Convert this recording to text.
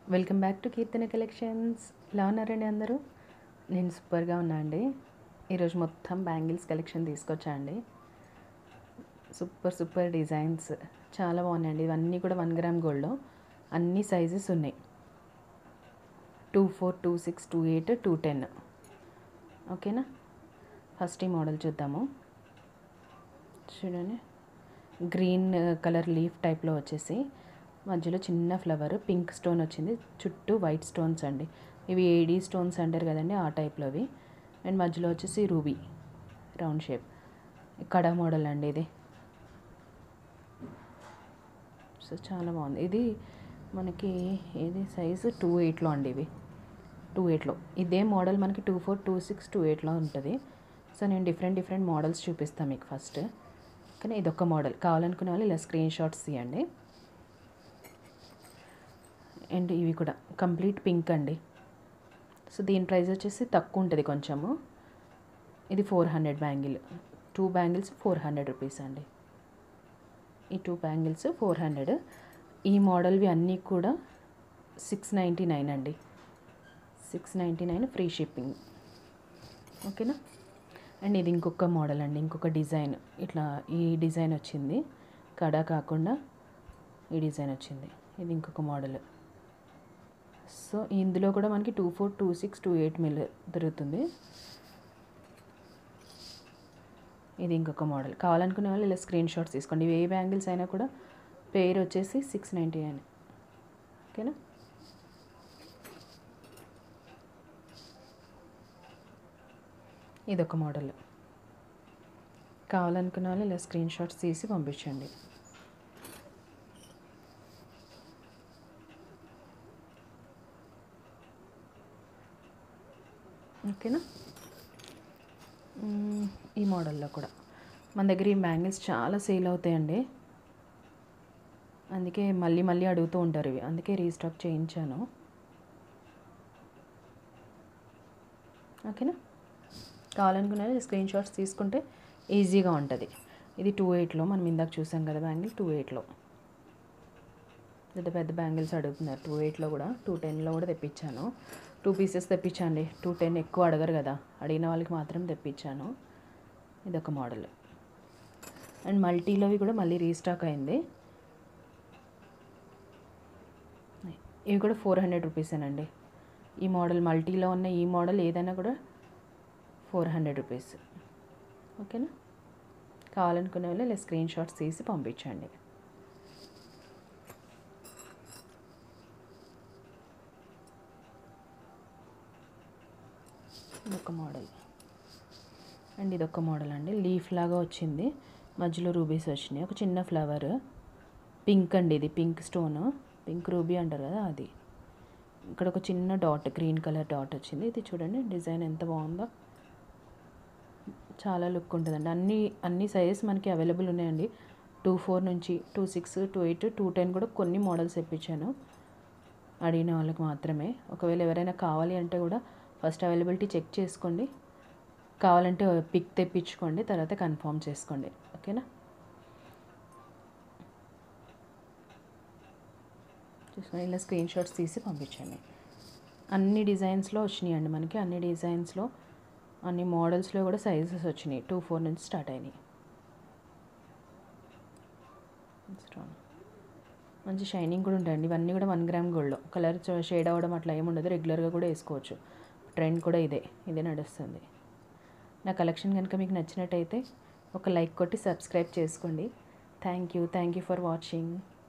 welcome back to Keerthana collections ఎలా ఉన్నారండి అందరూ నేను సూపర్గా ఉన్నా అండి ఈరోజు మొత్తం బ్యాంగిల్స్ కలెక్షన్ తీసుకొచ్చా అండి సూపర్ సూపర్ డిజైన్స్ చాలా బాగున్నాయండి ఇవన్నీ కూడా వన్ గ్రామ్ గోల్డ్లో అన్ని సైజెస్ ఉన్నాయి two four two six two eight two ten ఓకేనా ఫస్ట్ ఈ మోడల్ చూద్దాము చూడండి గ్రీన్ కలర్ లీఫ్ టైప్లో వచ్చేసి మధ్యలో చిన్న ఫ్లవర్ పింక్ స్టోన్ వచ్చింది చుట్టూ వైట్ స్టోన్స్ అండి ఇవి ఏడీ స్టోన్స్ అంటారు కదండి ఆ టైప్లోవి అండ్ మధ్యలో వచ్చేసి రూబీ రౌండ్ షేప్ కడ మోడల్ అండి ఇది సో చాలా బాగుంది ఇది మనకి ఏది సైజు టూ ఎయిట్లో అండి ఇవి టూ ఎయిట్లో ఇదే మోడల్ మనకి two four two six two ఎయిట్లో ఉంటుంది సో నేను డిఫరెంట్ డిఫరెంట్ మోడల్స్ చూపిస్తాను మీకు ఫస్ట్ కానీ ఇదొక మోడల్ కావాలనుకునే వాళ్ళు ఇలా స్క్రీన్ షాట్స్ తీయండి అండ్ ఇవి కూడా కంప్లీట్ పింక్ అండి సో దీని ప్రైస్ వచ్చేసి తక్కువ ఉంటుంది కొంచెము ఇది four hundred bangle two bangles four hundred rupees అండి ఈ టూ బ్యాంగిల్స్ ఫోర్ హండ్రెడ్ ఈ మోడల్వి అన్నీ కూడా సిక్స్ నైంటీ నైన్ అండి six ninety nine free shipping ఓకేనా అండ్ ఇది ఇంకొక మోడల్ అండి ఇంకొక డిజైన్ ఇట్లా ఈ డిజైన్ వచ్చింది కడా కాకుండా ఈ డిజైన్ వచ్చింది ఇది ఇంకొక మోడల్ సో ఇందులో కూడా మనకి two four two six two eight mil దొరుకుతుంది ఇది ఇంకొక మోడల్ కావాలనుకునే వాళ్ళు ఇలా స్క్రీన్ షాట్స్ తీసుకోండి ఇవి ఏ బ్యాంగిల్స్ అయినా కూడా పేరు వచ్చేసి సిక్స్ నైంటీ నైన్ ఓకేనా ఇదొక మోడల్ కావాలనుకున్న వాళ్ళు ఇలా స్క్రీన్ షాట్స్ తీసి పంపించండి ఓకేనా మ్మ్, ఈ మోడల్లో కూడా మన దగ్గర ఈ బ్యాంగిల్స్ చాలా సేల్ అవుతాయండి అందుకే మళ్ళీ మళ్ళీ అడుగుతూ ఉంటారు ఇవి అందుకే రీస్టాక్ చేయించాను ఓకేనా కావాలనుకునే స్క్రీన్ షాట్స్ తీసుకుంటే ఈజీగా ఉంటుంది ఇది టూ ఎయిట్లో మనం ఇందాక చూసాం కదా బ్యాంగిల్ టూ ఎయిట్లో పెద్ద పెద్ద బ్యాంగిల్స్ అడుగుతున్నారు టూ ఎయిట్లో కూడా టూ టెన్లో కూడా తెప్పించాను టూ పీసెస్ తెప్పించండి టూ టెన్ ఎక్కువ అడగరు కదా అడిగిన వాళ్ళకి మాత్రం తెప్పించాను ఇదొక మోడల్ అండ్ మల్టీలోవి కూడా మళ్ళీ రీస్టాక్ అయింది ఇవి కూడా ఫోర్ హండ్రెడ్ రూపీసేనండి ఈ మోడల్ మల్టీలో ఉన్న ఈ మోడల్ ఏదైనా కూడా ఫోర్ హండ్రెడ్ రూపీస్ ఓకేనా కావాలనుకునే వాళ్ళు ఇలా స్క్రీన్ షాట్స్ తీసి పంపించండి ఇదొక మోడల్ అండ్ ఇదొక మోడల్ అండి లీఫ్ లాగా వచ్చింది మధ్యలో రూబీస్ వచ్చినాయి ఒక చిన్న ఫ్లవర్ పింక్ అండి ఇది పింక్ స్టోన్ పింక్ రూబీ అంటారు కదా అది ఇక్కడ ఒక చిన్న డాట్ గ్రీన్ కలర్ డాట్ వచ్చింది ఇది చూడండి డిజైన్ ఎంత బాగుందో చాలా లుక్ ఉంటుందండి అన్ని అన్ని సైజెస్ మనకి అవైలబుల్ ఉన్నాయండి టూ ఫోర్ నుంచి two six two eight two ten కూడా కొన్ని మోడల్స్ తెప్పించాను అడిగిన వాళ్ళకి మాత్రమే ఒకవేళ ఎవరైనా కావాలి అంటే కూడా ఫస్ట్ అవైలబిలిటీ చెక్ చేసుకోండి కావాలంటే పిక్ తెప్పించుకోండి తర్వాత కన్ఫర్మ్ చేసుకోండి ఓకేనా చూసుకొని ఇలా స్క్రీన్ షాట్స్ తీసి పంపించండి అన్ని డిజైన్స్లో వచ్చినాయండి మనకి అన్ని డిజైన్స్లో అన్ని మోడల్స్లో కూడా సైజెస్ వచ్చినాయి టూ ఫోర్ నుంచి స్టార్ట్ అయినాయి స్ట్రాంగ్ మంచి షైనింగ్ కూడా ఉంటాయండి ఇవన్నీ కూడా వన్ గ్రామ్ గోల్డ్లో కలర్ షేడ్ అవ్వడం అట్లా ఏముండదు రెగ్యులర్గా కూడా వేసుకోవచ్చు ట్రెండ్ కూడా ఇదే ఇదే నడుస్తుంది నా కలెక్షన్ కనుక మీకు నచ్చినట్టయితే ఒక లైక్ కొట్టి సబ్స్క్రైబ్ చేసుకోండి thank you thank you for watching